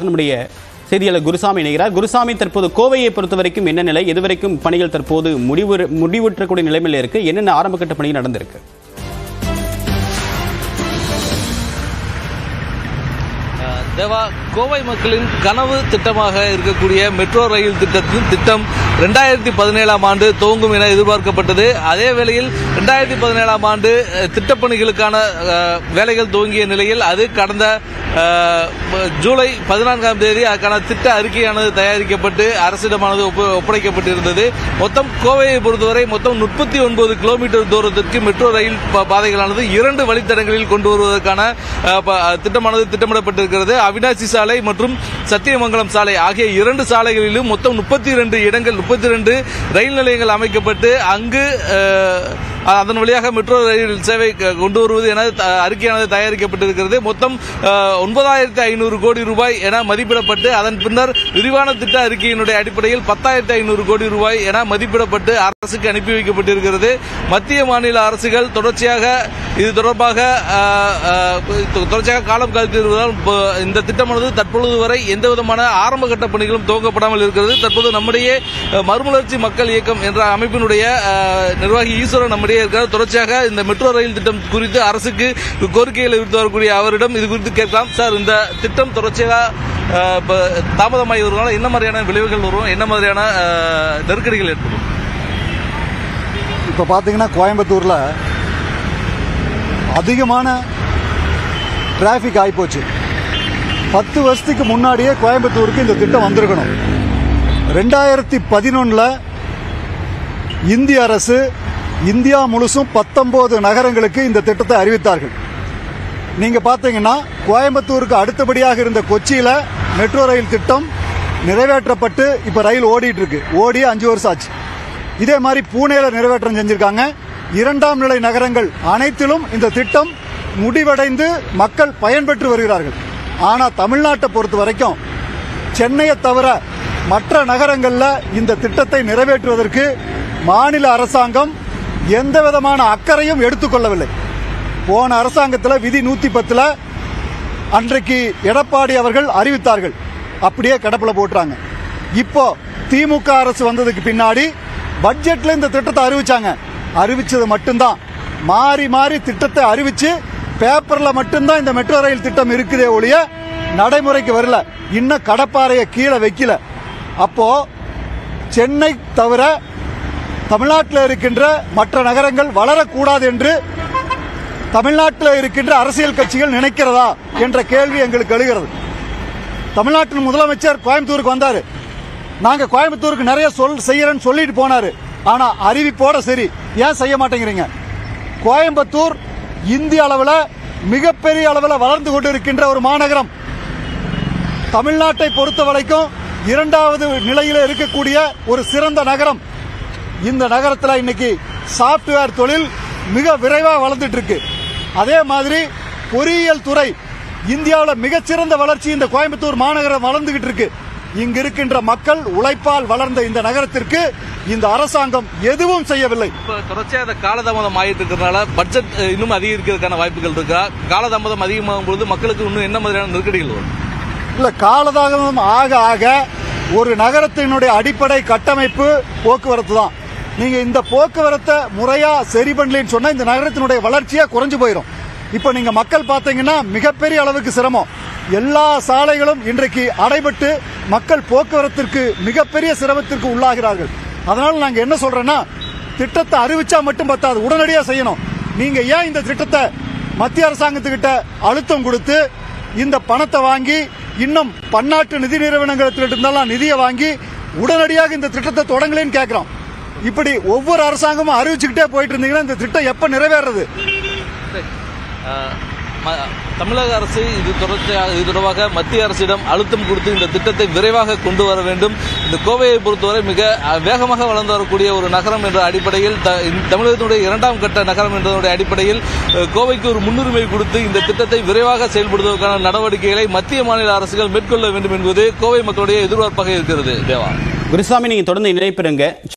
நம்முடைய செய்தியாளர் குருசாமி இணைகிறார் குருசாமி தற்போது கோவையை பொறுத்த வரைக்கும் என்ன நிலை இதுவரைக்கும் பணிகள் தற்போது முடிவு முடிவுற்றக்கூடிய நிலைமையில் இருக்கு என்னென்ன ஆரம்பகட்ட பணிகள் நடந்திருக்கு அஹ் தேவா கோவை மக்களின் கனவு திட்டமாக இருக்கக்கூடிய மெட்ரோ ரயில் திட்டத்தின் திட்டம் ரெண்டாயிரத்தி பதினேழாம் ஆண்டு துவங்கும் என எதிர்பார்க்கப்பட்டது அதே வேளையில் ரெண்டாயிரத்தி பதினேழாம் ஆண்டு அஹ், திட்டப்பணிகளுக்கான அஹ், வேலைகள் துவங்கிய நிலையில் அது கடந்த அஹ், ஜூலை பதினான்காம் தேதி அதுக்கான திட்ட அறிக்கையானது தயாரிக்கப்பட்டு அரசிடமானது ஒப்ப- ஒப்படைக்கப்பட்டிருந்தது மொத்தம் கோவையை பொறுத்தவரை மொத்தம் முப்பத்தி ஒன்பது கிலோமீட்டர் தூரத்திற்கு மெட்ரோ ரயில் பா- பாதைகளானது இரண்டு வழித்தடங்களில் கொண்டு வருவதற்கான அஹ், ப- திட்டமானது திட்டமிடப்பட்டிருக்கிறது அவினாசி சாலை மற்றும் சத்தியமங்கலம் சாலை ஆகிய இரண்டு சாலைகளிலும் மொத்தம் முப்பத்தி இரண்டு இடங்கள் முப்பத்தி இரண்டு ரயில் நிலையங்கள் அமைக்கப்பட்டு அங்கு அஹ், அதன் வழியாக மெட்ரோ ரயில் சேவை க- கொண்டு வருவது என த- அறிக்கையானது தயாரிக்கப்பட்டிருக்கிறது மொத்தம் ஒன்பதாயிரத்தி ஐநூறு கோடி ரூபாய் என மதிப்பிடப்பட்டு அதன் பின்னர் விரிவான திட்ட அறிக்கையினுடைய அடிப்படையில் பத்தாயிரத்தி ஐநூறு கோடி ரூபாய் என மதிப்பிடப்பட்டு அரசுக்கு அனுப்பி வைக்கப்பட்டிருக்கிறது மத்திய மாநில அரசுகள் தொடர்ச்சியாக இது தொடர்பாக அஹ், அஹ், தொ- தொடர்ச்சியாக காலம் கழித்து வருவதால் இப்ப இந்த திட்டமானது தற்பொழுது வரை எந்த விதமான ஆரம்ப கட்ட பணிகளும் துவங்கப்படாமல் இருக்கிறது தற்போது நம்முடைய அஹ், மறுமலர்ச்சி மக்கள் இயக்கம் என்ற அமைப்பினுடைய அஹ், நிர்வாகி ஈஸ்வரன் நம்முடைய இருக்கிறார் தொடர்ச்சியாக இந்த மெட்ரோ ரயில் திட்டம் குறித்து அரசுக்கு கோரிக்கைகளை விடுத்து வரக்கூடிய அவரிடம் இது குறித்து கேட்கலாம் சார் இந்த திட்டம் தொடர்ச்சியாக அஹ், இப்ப தாமதமாகி வருவதால் என்ன மாதிரியான விளைவுகள் வரும் என்ன மாதிரியான அஹ், நெருக்கடிகள் ஏற்படும் இப்போ பார்த்தீங்கன்னா கோயம்புத்தூரில் அதிகமான டிராஃபிக் ஆகிப்போச்சு பத்து வருஷத்துக்கு முன்னாடியே கோயம்புத்தூருக்கு இந்த திட்டம் வந்திருக்கணும் ரெண்டாயிரத்தி பதினொன்றில் இந்திய அரசு இந்தியா முழுசும் பத்தொன்பது நகரங்களுக்கு இந்த திட்டத்தை அறிவித்தார்கள் நீங்க பார்த்தீங்கன்னா கோயம்புத்தூருக்கு அடுத்தபடியாக இருந்த கொச்சியில மெட்ரோ ரயில் திட்டம் நிறைவேற்றப்பட்டு இப்ப ரயில் ஓடிட்டு இருக்கு ஓடி அஞ்சு வருஷம் ஆச்சு இதே மாதிரி பூனேல நிறைவேற்றம் செஞ்சிருக்காங்க இரண்டாம் நிலை நகரங்கள் அனைத்திலும் இந்த திட்டம் முடிவடைந்து மக்கள் பயன்பெற்று வருகிறார்கள் ஆனா தமிழ்நாட்டை பொறுத்த வரைக்கும் சென்னையை தவிர மற்ற நகரங்கள்ல இந்த திட்டத்தை நிறைவேற்றுவதற்கு மாநில அரசாங்கம் எந்த விதமான அக்கறையும் எடுத்துக்கொள்ளவில்லை போன அரசாங்கத்தில் விதி நூத்தி பத்துல அன்றைக்கு எடப்பாடி அவர்கள் அறிவித்தார்கள் அப்படியே கடப்புல போட்டுறாங்க இப்போ திமுக அரசு வந்ததுக்கு பின்னாடி பட்ஜெட்ல இந்த திட்டத்தை அறிவிச்சாங்க அறிவிச்சது மட்டும்தான் மாறி மாறி திட்டத்தை அறிவிச்சு பேப்பர்ல மட்டும்தான் இந்த மெட்ரோ ரயில் திட்டம் இருக்குதே ஒழிய நடைமுறைக்கு வரல இன்னும் கடப்பாறையை கீழே வைக்கல அப்போ சென்னை தவிர தமிழ்நாட்டில் இருக்கின்ற மற்ற நகரங்கள் வளரக்கூடாது என்று தமிழ்நாட்டில் இருக்கின்ற அரசியல் கட்சிகள் நினைக்கிறதா என்ற கேள்வி எங்களுக்கு எழுகிறது தமிழ்நாட்டின் முதலமைச்சர் கோயம்புத்தூருக்கு வந்தாரு நாங்க கோயம்புத்தூருக்கு நிறைய சொல் செய்யறேன்னு சொல்லிட்டு போனாரு ஆனா அறிவிப்போட சரி ஏன் செய்ய மாட்டேங்கிறீங்க கோயம்புத்தூர் இந்திய அளவில் மிகப்பெரிய அளவில் வளர்ந்து கொண்டு இருக்கின்ற ஒரு மாநகரம் தமிழ்நாட்டை பொறுத்த வரைக்கும் இரண்டாவது நிலையில் இருக்கக்கூடிய ஒரு சிறந்த நகரம் இந்த நகரத்தில் இன்னைக்கு சாப்ட்வேர் தொழில் மிக விரைவாக வளர்ந்துட்டு இருக்கு அதே மாதிரி பொறியியல் துறை இந்தியாவில் மிகச்சிறந்த வளர்ச்சி இந்த கோயம்புத்தூர் மாநகரம் வளர்ந்துகிட்டு இருக்கு இங்க இருக்கின்ற மக்கள் உழைப்பால் வளர்ந்த இந்த நகரத்திற்கு இந்த அரசாங்கம் எதுவும் செய்யவில்லை இப்போ தொடர்ச்சியாக அந்த காலதாமதம் ஆகிட்டு இருக்கிறதுனால பட்ஜெட் அஹ், இன்னும் அதிகரிக்கிறதுக்கான வாய்ப்புகள் இருக்கா காலதாமதம் அதிகமாகும் பொழுது மக்களுக்கு இன்னும் என்ன மாதிரியான நெருக்கடிகள் வரும் இல்ல காலதாமதம் ஆக ஆக ஒரு நகரத்தினுடைய அடிப்படை கட்டமைப்பு போக்குவரத்து தான் நீங்க இந்த போக்குவரத்தை முறையா சரி பண்ணலன்னு சொன்னா இந்த நகரத்தினுடைய வளர்ச்சியா குறைஞ்சு போயிடும் இப்ப நீங்க மக்கள் பார்த்தீங்கன்னா மிகப்பெரிய அளவுக்கு சிரமம் எல்லா சாலைகளும் இன்றைக்கு அடைபட்டு மக்கள் போக்குவரத்திற்கு மிகப்பெரிய சிரமத்திற்கு உள்ளாகிறார்கள் அதனால நாங்க என்ன சொல்றோன்னா திட்டத்தை அறிவிச்சா மட்டும் பத்தாது உடனடியா செய்யணும் நீங்க ஏன் இந்த திட்டத்தை மத்திய அரசாங்கத்துக்கிட்ட அழுத்தம் கொடுத்து இந்த பணத்தை வாங்கி இன்னும் பன்னாட்டு நிதி நிறுவனங்களில் இருந்தெல்லாம் நிதியை வாங்கி உடனடியாக இந்த திட்டத்தை தொடங்கலன்னு கேட்கிறோம் இப்படி ஒவ்வொரு அரசாங்கமும் அறிவிச்சுக்கிட்டே போயிட்டு இருந்தீங்கன்னா இந்த திட்டம் எப்ப நிறைவேறது அஹ், ம- தமிழக அரசு இது தொடர்ச்சியாக இது தொடர்பாக மத்திய அரசிடம் அழுத்தம் கொடுத்து இந்த திட்டத்தை விரைவாக கொண்டு வர வேண்டும் இந்த கோவையை பொறுத்தவரை மிக அஹ், வேகமாக வளர்ந்து வரக்கூடிய ஒரு நகரம் என்ற அடிப்படையில் த- இந்த தமிழகத்தினுடைய இரண்டாம் கட்ட நகரம் என்பதனுடைய அடிப்படையில் அஹ், கோவைக்கு ஒரு முன்னுரிமை கொடுத்து இந்த திட்டத்தை விரைவாக செயல்படுத்துவதற்கான நடவடிக்கைகளை மத்திய மாநில அரசுகள் மேற்கொள்ள வேண்டும் என்பது கோவை மக்களுடைய எதிர்பார்ப்பாக இருக்கிறது தேவா குருசாமி நீங்க தொடர்ந்து இணைப்பிருங்க